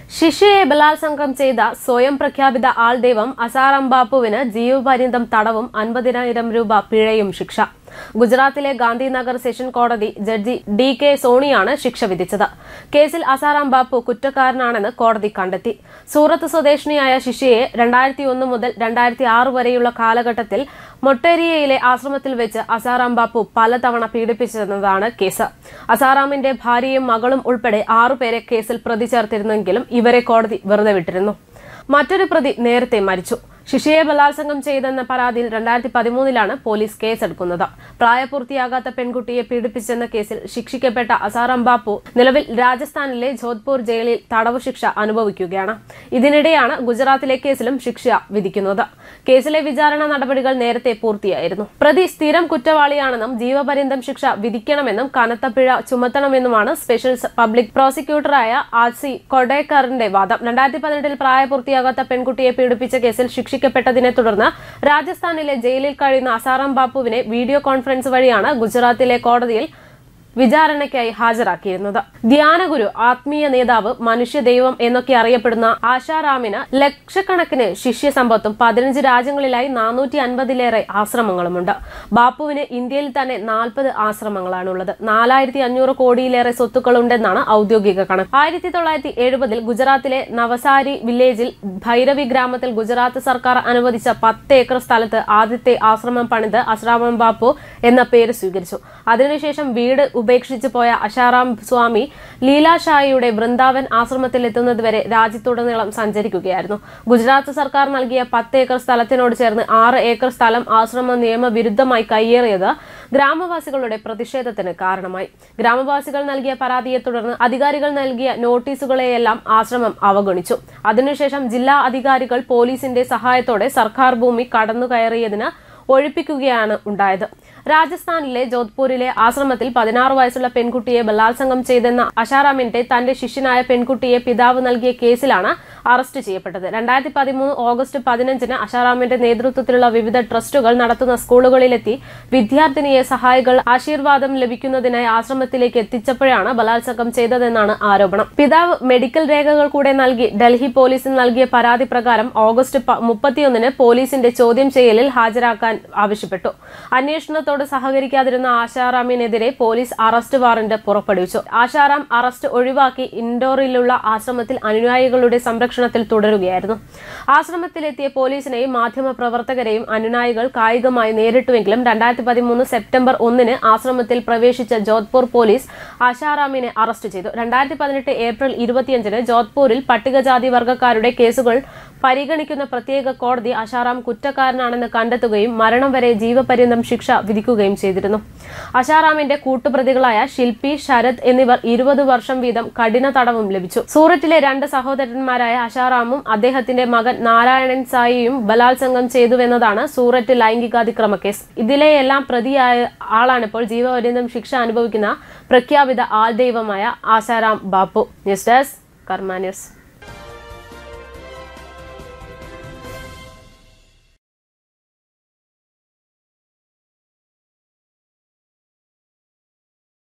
ശിഷ്യയെ ബലാത്സംഗം ചെയ്ത സ്വയം പ്രഖ്യാപിത ആൾദൈവം അസാറാം ബാപ്പുവിന് ജീവപര്യന്തം തടവും അൻപതിനായിരം രൂപ പിഴയും ശിക്ഷ ഗുജറാത്തിലെ ഗാന്ധിനഗർ സെഷൻ കോടതി ജഡ്ജി ഡി കെ സോണിയാണ് ശിക്ഷ വിധിച്ചത് കേസിൽ അസാറാം ബാപ്പു കുറ്റക്കാരനാണെന്ന് കോടതി കണ്ടെത്തി സൂറത്ത് സ്വദേശിനിയായ ശിഷ്യയെ രണ്ടായിരത്തി ഒന്ന് മുതൽ രണ്ടായിരത്തി ആറ് വരെയുള്ള കാലഘട്ടത്തിൽ മൊട്ടേരിയയിലെ ആശ്രമത്തിൽ വെച്ച് അസാറാം ബാപ്പു പലതവണ പീഡിപ്പിച്ചെന്നതാണ് കേസ് അസാറാമിന്റെ ഭാര്യയും മകളും ഉൾപ്പെടെ ആറുപേരെ കേസിൽ പ്രതി ചേർത്തിരുന്നെങ്കിലും ഇവരെ കോടതി വെറുതെ വിട്ടിരുന്നു മറ്റൊരു പ്രതി നേരത്തെ മരിച്ചു ശിശയെ ബലാത്സംഗം ചെയ്തെന്ന പരാതിയിൽ രണ്ടായിരത്തി പതിമൂന്നിലാണ് പോലീസ് കേസെടുക്കുന്നത് പ്രായപൂർത്തിയാകാത്ത പെൺകുട്ടിയെ പീഡിപ്പിച്ചെന്ന കേസിൽ ശിക്ഷിക്കപ്പെട്ട അസാറാം ബാപ്പു നിലവിൽ രാജസ്ഥാനിലെ ജോധ്പൂർ ജയിലിൽ തടവു ശിക്ഷ അനുഭവിക്കുകയാണ് ഇതിനിടെയാണ് ഗുജറാത്തിലെ കേസിലും ശിക്ഷ വിധിക്കുന്നത് കേസിലെ വിചാരണ നടപടികൾ നേരത്തെ പൂർത്തിയായിരുന്നു പ്രതി സ്ഥിരം കുറ്റവാളിയാണെന്നും ജീവപര്യന്തം ശിക്ഷ വിധിക്കണമെന്നും കനത്ത പിഴ ചുമത്തണമെന്നുമാണ് സ്പെഷ്യൽ പബ്ലിക് പ്രോസിക്യൂട്ടറായ ആർ സി കൊഡേക്കറിന്റെ വാദം രണ്ടായിരത്തി പതിനെട്ടിൽ പ്രായപൂർത്തിയാകാത്ത പെൺകുട്ടിയെ പീഡിപ്പിച്ച കേസിൽ ശിക്ഷിക്കപ്പെട്ടതിനെ തുടർന്ന് രാജസ്ഥാനിലെ ജയിലിൽ കഴിയുന്ന അസാറാം ബാപ്പുവിനെ വീഡിയോ കോൺഫറൻസ് വഴിയാണ് ഗുജറാത്തിലെ കോടതിയിൽ വിചാരണയ്ക്കായി ഹാജരാക്കിയിരുന്നത് ധ്യാനഗുരു ആത്മീയ നേതാവ് മനുഷ്യ ദൈവം എന്നൊക്കെ അറിയപ്പെടുന്ന ആശാറാമിന് ലക്ഷക്കണക്കിന് ശിഷ്യസമ്പത്തും പതിനഞ്ച് രാജ്യങ്ങളിലായി നാനൂറ്റി അൻപതിലേറെ ആശ്രമങ്ങളുമുണ്ട് ബാപ്പുവിന് ഇന്ത്യയിൽ തന്നെ നാൽപ്പത് ആശ്രമങ്ങളാണുള്ളത് നാലായിരത്തി അഞ്ഞൂറ് കോടിയിലേറെ സ്വത്തുക്കളുണ്ടെന്നാണ് ഔദ്യോഗിക കണക്ക് ആയിരത്തി തൊള്ളായിരത്തി എഴുപതിൽ ഗുജറാത്തിലെ നവസാരി വില്ലേജിൽ ഭൈരവി ഗ്രാമത്തിൽ ഗുജറാത്ത് സർക്കാർ അനുവദിച്ച പത്ത് ഏക്കർ സ്ഥലത്ത് ആദ്യത്തെ ആശ്രമം പണിത് അശ്രാമം ബാപ്പു എന്ന പേര് സ്വീകരിച്ചു അതിനുശേഷം വീട് ഉപേക്ഷിച്ചു പോയ അശാറാം സ്വാമി ലീലാഷായിയുടെ വൃന്ദാവൻ ആശ്രമത്തിൽ എത്തുന്നതുവരെ രാജ്യത്തുടനീളം സഞ്ചരിക്കുകയായിരുന്നു ഗുജറാത്ത് സർക്കാർ നൽകിയ പത്ത് ഏക്കർ സ്ഥലത്തിനോട് ചേർന്ന് ആറ് ഏക്കർ സ്ഥലം ആശ്രമം നിയമവിരുദ്ധമായി കയ്യേറിയത് ഗ്രാമവാസികളുടെ പ്രതിഷേധത്തിന് കാരണമായി ഗ്രാമവാസികൾ നൽകിയ പരാതിയെ തുടർന്ന് അധികാരികൾ നൽകിയ നോട്ടീസുകളെയെല്ലാം ആശ്രമം അവഗണിച്ചു അതിനുശേഷം ജില്ലാ അധികാരികൾ പോലീസിന്റെ സഹായത്തോടെ സർക്കാർ ഭൂമി കടന്നുകയറിയതിന് ഒഴിപ്പിക്കുകയാണ് ഉണ്ടായത് രാജസ്ഥാനിലെ ജോധ്പൂരിലെ ആശ്രമത്തിൽ പതിനാറ് വയസ്സുള്ള പെൺകുട്ടിയെ ബലാത്സംഗം ചെയ്തെന്ന അഷാറാമിന്റെ തന്റെ ശിഷ്യനായ പെൺകുട്ടിയെ പിതാവ് നൽകിയ കേസിലാണ് അറസ്റ്റ് ചെയ്യപ്പെട്ടത് രണ്ടായിരത്തി പതിമൂന്ന് ഓഗസ്റ്റ് പതിനഞ്ചിന് അഷാറാമിന്റെ നേതൃത്വത്തിലുള്ള വിവിധ ട്രസ്റ്റുകൾ നടത്തുന്ന സ്കൂളുകളിലെത്തി വിദ്യാർത്ഥിനിയെ സഹായികൾ ആശീർവാദം ലഭിക്കുന്നതിനായി ആശ്രമത്തിലേക്ക് എത്തിച്ചപ്പോഴാണ് ബലാത്സംഗം ചെയ്തതെന്നാണ് ആരോപണം പിതാവ് മെഡിക്കൽ രേഖകൾ കൂടെ നൽകി ഡൽഹി പോലീസിന് നൽകിയ പരാതി പ്രകാരം ഓഗസ്റ്റ് പ- മുപ്പത്തിയൊന്നിന് പോലീസിന്റെ ചോദ്യം ചെയ്യലിൽ ഹാജരാക്കാൻ ആവശ്യപ്പെട്ടു അന്വേഷണത്തോട് സഹകരിക്കാതിരുന്ന ആശാറാമിനെതിരെ പോലീസ് അറസ്റ്റ് വാറന്റ് പുറപ്പെടുവിച്ചു ആശാറാം അറസ്റ്റ് ഒഴിവാക്കി ഇൻഡോറിലുള്ള ആശ്രമത്തിൽ അനുയായികളുടെ സംരക്ഷണത്തിൽ തുടരുകയായിരുന്നു ആശ്രമത്തിലെത്തിയ പോലീസിനെയും മാധ്യമ പ്രവർത്തകരെയും അനുനായികൾ കായികമായി നേരിട്ടുവെങ്കിലും രണ്ടായിരത്തി പതിമൂന്ന് സെപ്റ്റംബർ ഒന്നിന് ആശ്രമത്തിൽ പ്രവേശിച്ച ജോധ്പൂർ പോലീസ് ആശാറാമിനെ അറസ്റ്റ് ചെയ്തു രണ്ടായിരത്തി പതിനെട്ട് ഏപ്രിൽ ഇരുപത്തിയഞ്ചിന് ജോധ്പൂരിൽ പട്ടികജാതി വർഗ്ഗക്കാരുടെ കേസുകൾ പരിഗണിക്കുന്ന പ്രത്യേക കോടതി അഷാറാം കുറ്റക്കാരനാണെന്ന് കണ്ടെത്തുകയും മരണം വരെ ജീവപര്യന്തം ശിക്ഷ വിധിക്കുകയും ചെയ്തിരുന്നു അഷാറാമിന്റെ കൂട്ടുപ്രതികളായ ശില്പി ശരത് എന്നിവർ ഇരുപത് വർഷം വീതം കഠിന തടവും ലഭിച്ചു സൂററ്റിലെ രണ്ട് സഹോദരന്മാരായ അഷാറാമും അദ്ദേഹത്തിന്റെ മകൻ നാരായണൻ സായിയും ബലാത്സംഗം ചെയ്തുവെന്നതാണ് സൂററ്റ് ലൈംഗികാതിക്രമ കേസ് ഇതിലെയെല്ലാം പ്രതിയായ ആളാണിപ്പോൾ ജീവപര്യന്തം ശിക്ഷ അനുഭവിക്കുന്ന പ്രഖ്യാപിത ആൾദൈവമായ Asaram Bapu news desk Karma news